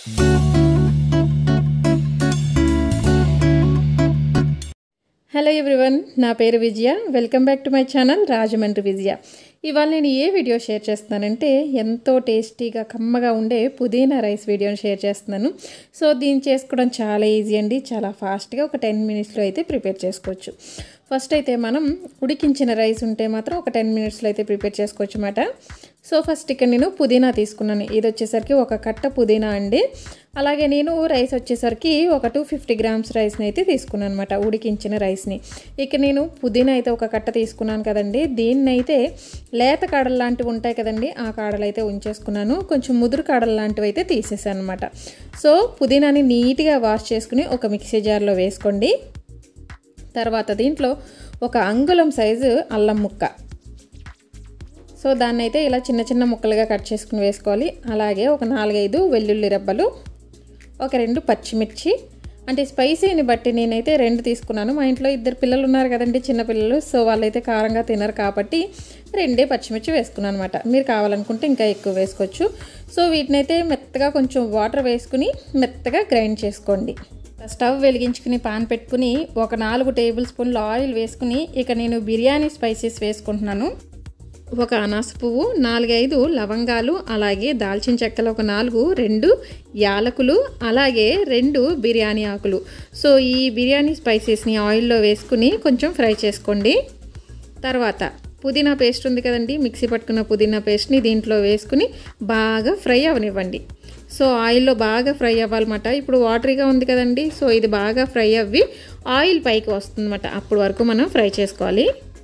hello everyone నా పేరు Vijaya welcome back to my channel Rajahmundry Vijaya ఇవాళ నేను ఏ వీడియో షేర్ చేస్తున్నానంటే ఎంతో టేస్టీగా కమ్మగా ఉండే పుదీనా రైస్ వీడియోని షేర్ చేస్తున్నాను సో దీన్ని చేసుకోవడం చాలా ఈజీ అండి చాలా ఫాస్ట్గా ఒక టెన్ మినిట్స్లో అయితే ప్రిపేర్ చేసుకోవచ్చు ఫస్ట్ అయితే మనం ఉడికించిన రైస్ ఉంటే మాత్రం ఒక టెన్ మినిట్స్లో అయితే ప్రిపేర్ చేసుకోవచ్చు అన్నమాట సో ఫస్ట్ ఇక్కడ నేను పుదీనా తీసుకున్నాను ఇది వచ్చేసరికి ఒక కట్ట పుదీనా అండి అలాగే నేను రైస్ వచ్చేసరికి ఒక టూ ఫిఫ్టీ గ్రామ్స్ రైస్ని అయితే తీసుకున్నాను అనమాట ఉడికించిన రైస్ని ఇక నేను పుదీనా అయితే ఒక కట్ట తీసుకున్నాను కదండి దీన్ని అయితే లేత కాడలు లాంటివి ఉంటాయి కదండి ఆ కాడలు అయితే ఉంచేసుకున్నాను కొంచెం ముదురు కాడలు లాంటివి అయితే తీసేసాను అనమాట సో పుదీనాని నీట్గా వాష్ చేసుకుని ఒక మిక్సీ జార్లో వేసుకోండి తర్వాత దీంట్లో ఒక అంగుళం సైజు అల్లం ముక్క సో దాన్ని అయితే ఇలా చిన్న చిన్న ముక్కలుగా కట్ చేసుకుని వేసుకోవాలి అలాగే ఒక నాలుగైదు వెల్లుల్లి రెబ్బలు ఒక రెండు పచ్చిమిర్చి అంటే స్పైసీని బట్టి నేనైతే రెండు తీసుకున్నాను మా ఇంట్లో ఇద్దరు పిల్లలు ఉన్నారు కదండి చిన్న పిల్లలు సో వాళ్ళైతే కారంగా తినరు కాబట్టి రెండే పచ్చిమిర్చి వేసుకున్నాను అనమాట మీరు కావాలనుకుంటే ఇంకా ఎక్కువ వేసుకోవచ్చు సో వీటినైతే మెత్తగా కొంచెం వాటర్ వేసుకుని మెత్తగా గ్రైండ్ చేసుకోండి స్టవ్ వెలిగించుకుని పాన్ పెట్టుకుని ఒక నాలుగు టేబుల్ స్పూన్లు ఆయిల్ వేసుకుని ఇక నేను బిర్యానీ స్పైసెస్ వేసుకుంటున్నాను ఒక అనాస పువ్వు నాలుగైదు లవంగాలు అలాగే దాల్చిన చెక్కలు ఒక నాలుగు రెండు యాలకులు అలాగే రెండు బిర్యానీ ఆకులు సో ఈ బిర్యానీ స్పైసెస్ని ఆయిల్లో వేసుకుని కొంచెం ఫ్రై చేసుకోండి తర్వాత పుదీనా పేస్ట్ ఉంది కదండి మిక్సీ పట్టుకున్న పుదీనా పేస్ట్ని దీంట్లో వేసుకుని బాగా ఫ్రై అవనివ్వండి సో ఆయిల్లో బాగా ఫ్రై అవ్వాలన్నమాట ఇప్పుడు వాటరీగా ఉంది కదండి సో ఇది బాగా ఫ్రై అవ్వి ఆయిల్ పైకి వస్తుందన్నమాట అప్పటి వరకు మనం ఫ్రై చేసుకోవాలి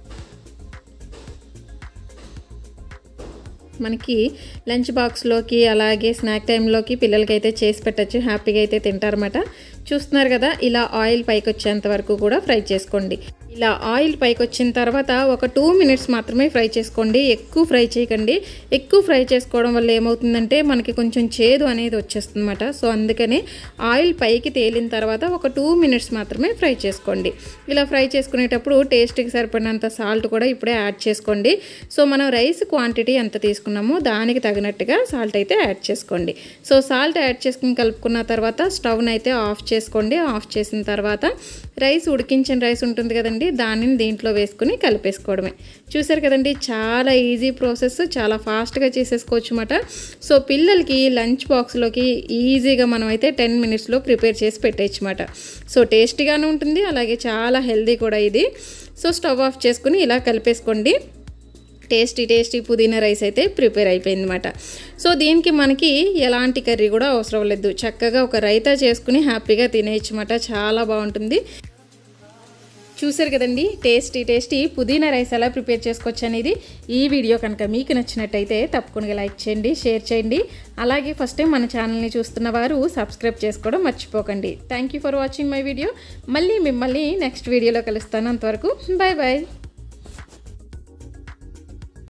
మనకి లంచ్ బాక్స్లోకి అలాగే స్నాక్ టైంలోకి పిల్లలకైతే చేసి పెట్టచ్చు హ్యాపీగా అయితే తింటారన్నమాట చూస్తున్నారు కదా ఇలా ఆయిల్ పైకి వచ్చేంత వరకు కూడా ఫ్రై చేసుకోండి ఇలా ఆయిల్ పైకి వచ్చిన తర్వాత ఒక టూ మినిట్స్ మాత్రమే ఫ్రై చేసుకోండి ఎక్కువ ఫ్రై చేయకండి ఎక్కువ ఫ్రై చేసుకోవడం వల్ల ఏమవుతుందంటే మనకి కొంచెం చేదు అనేది వచ్చేస్తుందన్నమాట సో అందుకని ఆయిల్ పైకి తేలిన తర్వాత ఒక టూ మినిట్స్ మాత్రమే ఫ్రై చేసుకోండి ఇలా ఫ్రై చేసుకునేటప్పుడు టేస్ట్కి సరిపడినంత సాల్ట్ కూడా ఇప్పుడే యాడ్ చేసుకోండి సో మనం రైస్ క్వాంటిటీ ఎంత తీసుకున్నామో దానికి తగినట్టుగా సాల్ట్ అయితే యాడ్ చేసుకోండి సో సాల్ట్ యాడ్ చేసుకుని కలుపుకున్న తర్వాత స్టవ్ని అయితే ఆఫ్ చేసుకోండి ఆఫ్ చేసిన తర్వాత రైస్ ఉడికించిన రైస్ ఉంటుంది కదండి దానిని దీంట్లో వేసుకుని కలిపేసుకోవడమే చూసారు కదండి చాలా ఈజీ ప్రాసెస్ చాలా ఫాస్ట్గా చేసేసుకోవచ్చు అన్నమాట సో పిల్లలకి లంచ్ బాక్స్లోకి ఈజీగా మనం అయితే టెన్ మినిట్స్లో ప్రిపేర్ చేసి పెట్టేయచ్చు అన్నమాట సో టేస్టీగానే ఉంటుంది అలాగే చాలా హెల్దీ కూడా ఇది సో స్టవ్ ఆఫ్ చేసుకుని ఇలా కలిపేసుకోండి టేస్టీ టేస్టీ పుదీనా రైస్ అయితే ప్రిపేర్ అయిపోయింది అనమాట సో దీనికి మనకి ఎలాంటి కర్రీ కూడా అవసరం లేదు చక్కగా ఒక రైతా చేసుకుని హ్యాపీగా తినేయచ్చమాట చాలా బాగుంటుంది చూసారు కదండి టేస్టీ టేస్టీ పుదీనా రైస్ ఎలా ప్రిపేర్ చేసుకోవచ్చు అనేది ఈ వీడియో కనుక మీకు నచ్చినట్టయితే తప్పకుండా లైక్ చేయండి షేర్ చేయండి అలాగే ఫస్ట్ టైం మన ఛానల్ని చూస్తున్న వారు సబ్స్క్రైబ్ చేసుకోవడం మర్చిపోకండి thank you for watching my video మళ్ళీ మిమ్మల్ని నెక్స్ట్ వీడియోలో కలుస్తాను అంతవరకు బాయ్ బాయ్